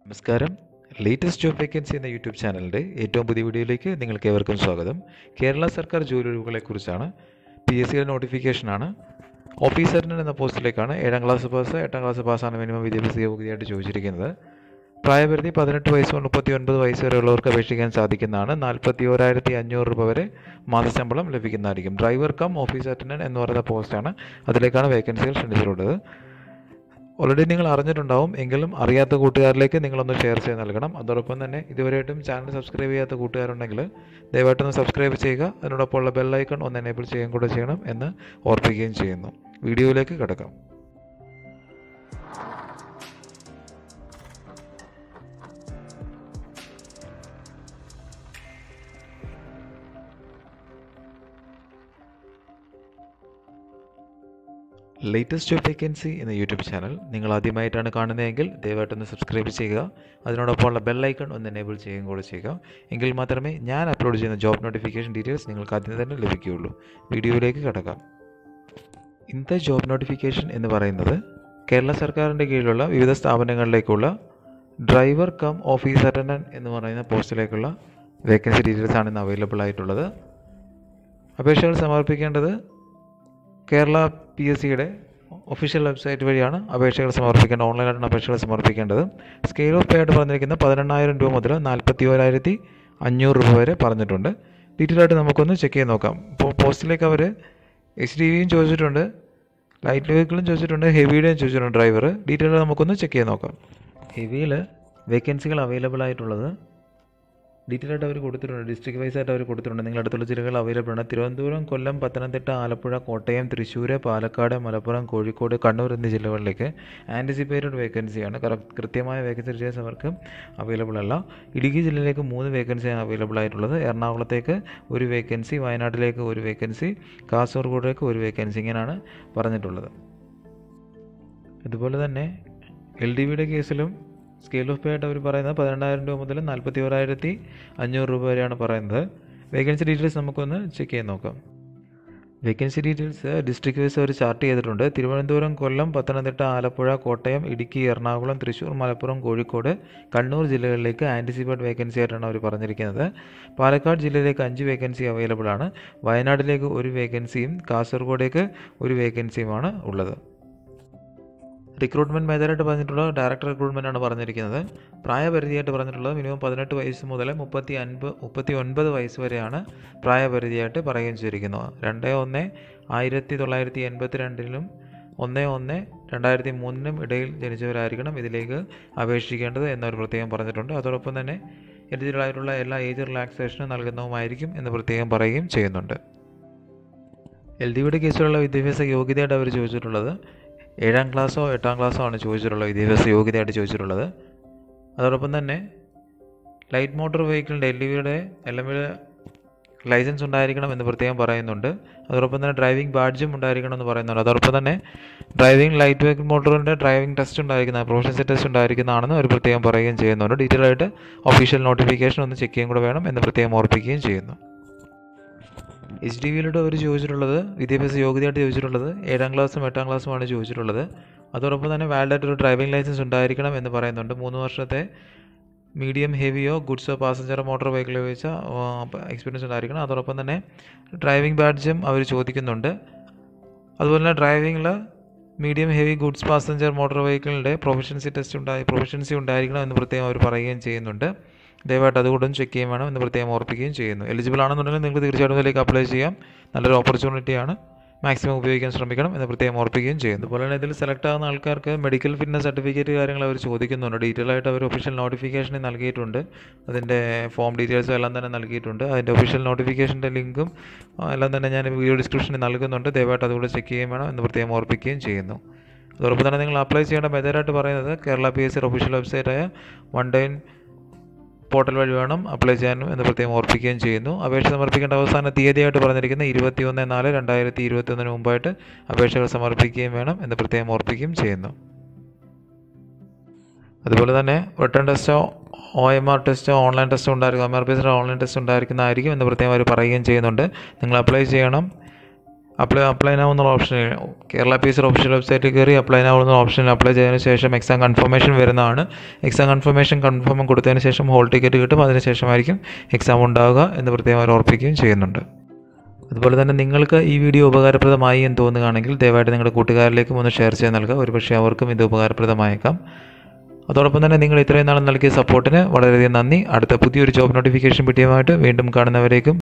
നമസ്കാരം latest job vacancy എന്ന YouTube ചാനലിൻ്റെ ഏറ്റവും പുതിയ വീഡിയോയിലേക്ക് നിങ്ങൾക്ക് ഏവർക്കും സ്വാഗതം കേരള സർക്കാർ ജോലി ഒഴിവുകളെക്കുറിച്ചാണ് പി എസ് സിയുടെ നോട്ടിഫിക്കേഷനാണ് ഓഫീസറിന് എന്ന പോസ്റ്റിലേക്കാണ് ഏഴാം ക്ലാസ് പാസ് എട്ടാം ക്ലാസ് പാസ്സാണ് മിനിമം വിദ്യാഭ്യാസ യോഗ്യതയായിട്ട് ചോദിച്ചിരിക്കുന്നത് പ്രായപരിധി പതിനെട്ട് വയസ്സ് മുതൽ മുപ്പത്തി ഒൻപത് വയസ്സ് വരെയുള്ളവർക്ക് അപേക്ഷിക്കാൻ സാധിക്കുന്നതാണ് നാൽപ്പത്തി ഓരായിരത്തി അഞ്ഞൂറ് രൂപ വരെ മാസശമ്പളം ലഭിക്കുന്നതായിരിക്കും ഡ്രൈവർ കം ഓഫീസ് അറ്റൻഡൻറ്റ് എന്ന് പറയുന്ന പോസ്റ്റാണ് അതിലേക്കാണ് വേക്കൻസികൾ ക്ഷണിച്ചിട്ടുള്ളത് ഓൾറെഡി നിങ്ങൾ അറിഞ്ഞിട്ടുണ്ടാവും എങ്കിലും അറിയാത്ത കൂട്ടുകാരിലേക്ക് നിങ്ങളൊന്ന് ഷെയർ ചെയ്ത് നൽകണം അതോടൊപ്പം തന്നെ ഇതുവരെയായിട്ടും ചാനൽ സബ്സ്ക്രൈബ് ചെയ്യാത്ത കൂട്ടുകാരുണ്ടെങ്കിൽ ദയവായിട്ടൊന്ന് സബ്സ്ക്രൈബ് ചെയ്യുക അതിനോടൊപ്പമുള്ള ബെല്ലൈക്കൺ ഒന്ന് എനേബിൾ ചെയ്യുകയും കൂടെ ചെയ്യണം എന്ന് ഓർപ്പിക്കുകയും ചെയ്യുന്നു വീഡിയോയിലേക്ക് കിടക്കാം ലേറ്റസ്റ്റ് ജോബ് വേക്കൻസി എന്ന യൂട്യൂബ് ചാനൽ നിങ്ങൾ ആദ്യമായിട്ടാണ് കാണുന്നതെങ്കിൽ ദയവായിട്ടൊന്ന് സബ്സ്ക്രൈബ് ചെയ്യുക അതിനോടൊപ്പമുള്ള ബെല്ലൈക്കൺ ഒന്ന് എനേബിൾ ചെയ്യുകയും കൂടെ ചെയ്യുക എങ്കിൽ മാത്രമേ ഞാൻ അപ്ലോഡ് ചെയ്യുന്ന ജോബ് നോട്ടിഫിക്കേഷൻ ഡീറ്റെയിൽസ് നിങ്ങൾക്ക് ആദ്യം തന്നെ ലഭിക്കുകയുള്ളൂ വീഡിയോയിലേക്ക് കടക്കാം ഇന്നത്തെ ജോബ് നോട്ടിഫിക്കേഷൻ എന്ന് പറയുന്നത് കേരള സർക്കാരിൻ്റെ കീഴിലുള്ള വിവിധ സ്ഥാപനങ്ങളിലേക്കുള്ള ഡ്രൈവർ കം ഓഫീസ് അറ്റൻഡൻറ്റ് എന്ന് പറയുന്ന പോസ്റ്റിലേക്കുള്ള വേക്കൻസി ഡീറ്റെയിൽസ് ആണ് ഇന്ന് അവൈലബിൾ ആയിട്ടുള്ളത് അപേക്ഷകൾ സമർപ്പിക്കേണ്ടത് കേരള പി എസ് സിയുടെ ഒഫീഷ്യൽ വെബ്സൈറ്റ് വഴിയാണ് അപേക്ഷകൾ സമർപ്പിക്കേണ്ടത് ഓൺലൈനായിട്ടാണ് അപേക്ഷകൾ സമർപ്പിക്കേണ്ടത് സ്കെയിൽ ഓഫ് പേ ആയിട്ട് പറഞ്ഞിരിക്കുന്ന പതിനെണ്ണായിരം രൂപ മുതൽ നാൽപ്പത്തി ഓരായിരത്തി അഞ്ഞൂറ് രൂപ വരെ പറഞ്ഞിട്ടുണ്ട് ഡീറ്റെയിൽ ആയിട്ട് നമുക്കൊന്ന് ചെക്ക് ചെയ്ത് നോക്കാം ഇപ്പോൾ പോസ്റ്റിലേക്ക് അവർ എച്ച് ഡി വിയും ചോദിച്ചിട്ടുണ്ട് ലൈറ്റ് വെഹിക്കിളും ചോദിച്ചിട്ടുണ്ട് ഹെവിയുടെയും ചോദിച്ചിട്ടുണ്ട് ഡ്രൈവർ ഡീറ്റെയിൽ നമുക്കൊന്ന് ചെക്ക് ചെയ്ത് നോക്കാം ഹെവിയിൽ വേക്കൻസികൾ അവൈലബിൾ ആയിട്ടുള്ളത് ഡീറ്റെയിൽ ആയിട്ട് അവർ കൊടുത്തിട്ടുണ്ട് ഡിസ്ട്രിക്ട് വൈസ് ആയിട്ട് അവർ കൊടുത്തിട്ടുണ്ട് നിങ്ങൾ അടുത്തുള്ള ജില്ലകൾ അവൈലബിൾ ആണ് തിരുവനന്തപുരം കൊല്ലം പത്തനംതിട്ട ആലപ്പുഴ കോട്ടയം തൃശ്ശൂർ പാലക്കാട് മലപ്പുറം കോഴിക്കോട് കണ്ണൂർ എന്നീ ജില്ലകളിലേക്ക് ആൻറ്റിസിപ്പേറ്റഡ് വേക്കൻസിയാണ് കൃത്യമായ വേക്കൻസി ഡീറ്റെയിൽസ് അവർക്ക് അവൈലബിൾ അല്ല ഇടുക്കി ജില്ലയിലേക്ക് മൂന്ന് വേക്കൻസിയാണ് അവൈലബിൾ ആയിട്ടുള്ളത് എറണാകുളത്തേക്ക് ഒരു വേക്കൻസി വയനാട്ടിലേക്ക് ഒരു വേക്കൻസി കാസർഗോഡിലേക്ക് ഒരു വേക്കൻസി ഇങ്ങനെയാണ് പറഞ്ഞിട്ടുള്ളത് അതുപോലെ തന്നെ എൽ ഡി വിയുടെ കേസിലും സ്കെയിൽ ഓഫ് പേ ആയിട്ട് അവർ പറയുന്നത് പതിനെണ്ണായിരം രൂപ മുതൽ നാൽപ്പത്തി ഓരായിരത്തി അഞ്ഞൂറ് രൂപ വരെയാണ് പറയുന്നത് വേക്കൻസി ഡീറ്റെയിൽസ് നമുക്കൊന്ന് ചെക്ക് ചെയ്ത് നോക്കാം വേക്കൻസി ഡീറ്റെയിൽസ് ഡിസ്ട്രിക്ട് വൈസ് അവർ ചാർട്ട് ചെയ്തിട്ടുണ്ട് തിരുവനന്തപുരം കൊല്ലം പത്തനംതിട്ട ആലപ്പുഴ കോട്ടയം ഇടുക്കി എറണാകുളം തൃശ്ശൂർ മലപ്പുറം കോഴിക്കോട് കണ്ണൂർ ജില്ലകളിലേക്ക് ആൻറ്റിസിപ്പേറ്റ് വേക്കൻസി ആയിട്ടാണ് അവർ പറഞ്ഞിരിക്കുന്നത് പാലക്കാട് ജില്ലയിലേക്ക് അഞ്ച് വേക്കൻസി അവൈലബിൾ ആണ് വയനാട്ടിലേക്ക് ഒരു വേക്കൻസിയും കാസർഗോഡേക്ക് ഒരു വേക്കൻസിയുമാണ് ഉള്ളത് റിക്രൂട്ട്മെൻറ്റ് മേജറായിട്ട് പറഞ്ഞിട്ടുള്ളത് ഡയറക്ടർ റിക്രൂട്ട്മെൻ്റ് ആണ് പറഞ്ഞിരിക്കുന്നത് പ്രായപരിധിയായിട്ട് പറഞ്ഞിട്ടുള്ളത് മിനിമം പതിനെട്ട് വയസ്സ് മുതൽ മുപ്പത്തി അൻപത് മുപ്പത്തി ഒൻപത് വയസ്സ് വരെയാണ് പ്രായപരിധിയായിട്ട് പറയുകയും ചെയ്തിരിക്കുന്നത് രണ്ട് ഒന്ന് ആയിരത്തി തൊള്ളായിരത്തി എൺപത്തി രണ്ടിലും ഒന്ന് ഒന്ന് രണ്ടായിരത്തി മൂന്നിനും ഇടയിൽ ജനിച്ചവരായിരിക്കണം ഇതിലേക്ക് അപേക്ഷിക്കേണ്ടത് എന്നൊരു പ്രത്യേകം പറഞ്ഞിട്ടുണ്ട് അതോടൊപ്പം തന്നെ എലിജിബിളായിട്ടുള്ള എല്ലാ ഏജ് റിലാക്സേഷനും നൽകുന്നതുമായിരിക്കും എന്ന് പ്രത്യേകം പറയുകയും ചെയ്യുന്നുണ്ട് എൽ ഡി വിയുടെ കേസിലുള്ള വിദ്യാഭ്യാസ യോഗ്യതയായിട്ട് അവർ ചോദിച്ചിട്ടുള്ളത് ഏഴാം ക്ലാസ്സോ എട്ടാം ക്ലാസ്സോ ആണ് ചോദിച്ചിട്ടുള്ളത് വിദ്യാഭ്യാസ യോഗ്യതയായിട്ട് ചോദിച്ചിട്ടുള്ളത് അതോടൊപ്പം തന്നെ ലൈറ്റ് മോട്ടോർ വെഹിക്കിളിൻ്റെ എൽ വിയുടെ എൽ എം ലൈസൻസ് ഉണ്ടായിരിക്കണം എന്ന് പ്രത്യേകം പറയുന്നുണ്ട് അതോടൊപ്പം തന്നെ ഡ്രൈവിംഗ് ബാഡ്ജും ഉണ്ടായിരിക്കണം എന്ന് പറയുന്നുണ്ട് അതോടൊപ്പം തന്നെ ഡ്രൈവിംഗ് ലൈറ്റ് വെഹിക്കിൾ മോട്ടോറിൻ്റെ ഡ്രൈവിംഗ് ടെസ്റ്റ് ഉണ്ടായിരിക്കുന്ന പ്രൊഫഷൻസി ടെസ്റ്റ് ഉണ്ടായിരിക്കുന്നതാണെന്ന് അവർ പ്രത്യേകം പറയുകയും ചെയ്യുന്നുണ്ട് ഡീറ്റെയിൽ ആയിട്ട് ഒഫീഷ്യൽ നോട്ടിഫിക്കേഷൻ ഒന്ന് ചെക്ക് ചെയ്യുകയും കൂടെ വേണം എന്ന് പ്രത്യേകം ഓർപ്പിക്കുകയും ചെയ്യുന്നു എച്ച് ഡി വിയിലൂടെ അവർ ചോദിച്ചിട്ടുള്ളത് വിദ്യാഭ്യാസ യോഗ്യതയായിട്ട് ചോദിച്ചിട്ടുള്ളത് ഏഴാം ക്ലാസ്സും എട്ടാം ക്ലാസ്സുമാണ് ചോദിച്ചിട്ടുള്ളത് അതോടൊപ്പം തന്നെ വാലിഡായിട്ട് ഒരു ഡ്രൈവിംഗ് ലൈസൻസ് ഉണ്ടായിരിക്കണം എന്ന് പറയുന്നുണ്ട് മൂന്ന് വർഷത്തെ മീഡിയം ഹെവിയോ ഗുഡ്സോ പാസഞ്ചർ മോട്ടോർ വെഹിക്കിൾ ഉപയോഗിച്ച എക്സ്പീരിയൻസ് ഉണ്ടായിരിക്കണം അതോടൊപ്പം തന്നെ ഡ്രൈവിംഗ് ബാഡ്ജും അവർ ചോദിക്കുന്നുണ്ട് അതുപോലെ തന്നെ ഡ്രൈവിങ്ങിൽ medium heavy goods passenger motor വെഹിക്കിളിൻ്റെ പ്രൊഫഷൻസി ടെസ്റ്റ് ഉണ്ടായി പ്രൊഫഷൻസി ഉണ്ടായിരിക്കണം എന്ന് പ്രത്യേകം അവർ പറയുകയും ചെയ്യുന്നുണ്ട് ദയവായിട്ട് അതുകൂടെ ചെക്ക് ചെയ്യാൻ വേണം എന്ന് പ്രത്യേകം ഓർപ്പിക്കുകയും ചെയ്യുന്നു എലിജിബിൾ ആണെന്നുണ്ടെങ്കിൽ നിങ്ങൾക്ക് തീർച്ചയായിട്ടും ഇതിലേക്ക് അപ്ലൈ ചെയ്യാം നല്ലൊരു ഓപ്പർച്യൂണിറ്റിയാണ് മാക്സിമം ഉപയോഗിക്കാൻ ശ്രമിക്കണം എന്ന് പ്രത്യേകം ഓർപ്പിക്കുകയും ചെയ്യുന്നു അതുപോലെ തന്നെ ഇതിൽ സെലക്ട് ആകുന്ന ആൾക്കാർക്ക് മെഡിക്കൽ ഫിറ്റ്നസ് സർട്ടിഫിക്കറ്റ് കാര്യങ്ങൾ അവർ ചോദിക്കുന്നുണ്ട് ഡീറ്റെയിൽ ആയിട്ട് അവർ ഒഫീഷ്യൽ നോട്ടിഫിക്കേഷൻ നൽകിയിട്ടുണ്ട് അതിൻ്റെ ഫോം ഡീറ്റെയിൽസും എല്ലാം തന്നെ നൽകിയിട്ടുണ്ട് അതിൻ്റെ ഒഫീഷ്യൽ നോട്ടിഫിക്കേഷൻ്റെ ലിങ്കും എല്ലാം തന്നെ ഞാൻ വീഡിയോ ഡിസ്ക്രിപ്ഷനിൽ നൽകുന്നുണ്ട് ദയവായിട്ട് അതുകൂടെ ചെക്ക് ചെയ്യാൻ വേണം എന്ന് പ്രത്യേകം ഓർപ്പിക്കുകയും ചെയ്യുന്നു അതോടൊപ്പം തന്നെ നിങ്ങൾ അപ്ലൈ ചെയ്യേണ്ട മെത്തേഡായിട്ട് പറയുന്നത് കേരള പി എസ് സിയുടെ ഒഫീഷ്യൽ വെബ്സൈറ്റായ വൺ ഡൈൻ പോർട്ടൽ വഴി വേണം അപ്ലൈ ചെയ്യാനും എന്ന് പ്രത്യേകം ഓർപ്പിക്കുകയും ചെയ്യുന്നു അപേക്ഷ സമർപ്പിക്കേണ്ട അവസാന തീയതിയായിട്ട് പറഞ്ഞിരിക്കുന്ന ഇരുപത്തി ഒന്ന് നാല് രണ്ടായിരത്തി ഇരുപത്തി ഒന്നിന് മുമ്പായിട്ട് അപേക്ഷകൾ സമർപ്പിക്കുകയും വേണം എന്ന് പ്രത്യേകം ഓർപ്പിക്കുകയും ചെയ്യുന്നു അതുപോലെ തന്നെ റിട്ടേൺ ടെസ്റ്റോ ഒ എം ആർ ടെസ്റ്റോ ഓൺലൈൻ ടെസ്റ്റോ ഉണ്ടായിരിക്കും എം ആർ പി എസിൻ്റെ ഓൺലൈൻ ടെസ്റ്റ് ഉണ്ടായിരിക്കുന്നതായിരിക്കും എന്ന് പ്രത്യേകം അവർ പറയുകയും ചെയ്യുന്നുണ്ട് നിങ്ങൾ അപ്ലൈ ചെയ്യണം അപ്ലൈ അപ്ലൈ നൗ എന്നുള്ള option Kerala P S official വെബ്സൈറ്റിൽ കയറി അപ്ലൈ നൗ എന്ന ഓപ്ഷനിൽ അപ്ലൈ ചെയ്തതിന് ശേഷം എക്സാം കൺഫർമേഷൻ വരുന്നതാണ് എക്സാം കൺഫർമേഷൻ കൺഫേം കൊടുത്തതിന് ശേഷം ഹോൾ ടിക്കറ്റ് കിട്ടും അതിന് ശേഷമായിരിക്കും എക്സാം ഉണ്ടാവുക എന്ന് പ്രത്യേകം ഓർപ്പിക്കുകയും ചെയ്യുന്നുണ്ട് അതുപോലെ തന്നെ നിങ്ങൾക്ക് ഈ വീഡിയോ ഉപകാരപ്രദമായി എന്ന് തോന്നുകയാണെങ്കിൽ ദയവായിട്ട് നിങ്ങളുടെ കൂട്ടുകാരിലേക്കും ഒന്ന് ഷെയർ ചെയ്ത് നൽകുക ഒരുപക്ഷെ അവർക്കും ഇത് ഉപകാരപ്രദമായേക്കാം അതോടൊപ്പം തന്നെ നിങ്ങൾ ഇത്രയും നാൾ നൽകിയ സപ്പോർട്ടിന് വളരെയധികം നന്ദി അടുത്ത പുതിയൊരു ജോബ് നോട്ടിഫിക്കേഷൻ വീഡിയോയുമായിട്ട് വീണ്ടും കാണുന്നവരേക്കും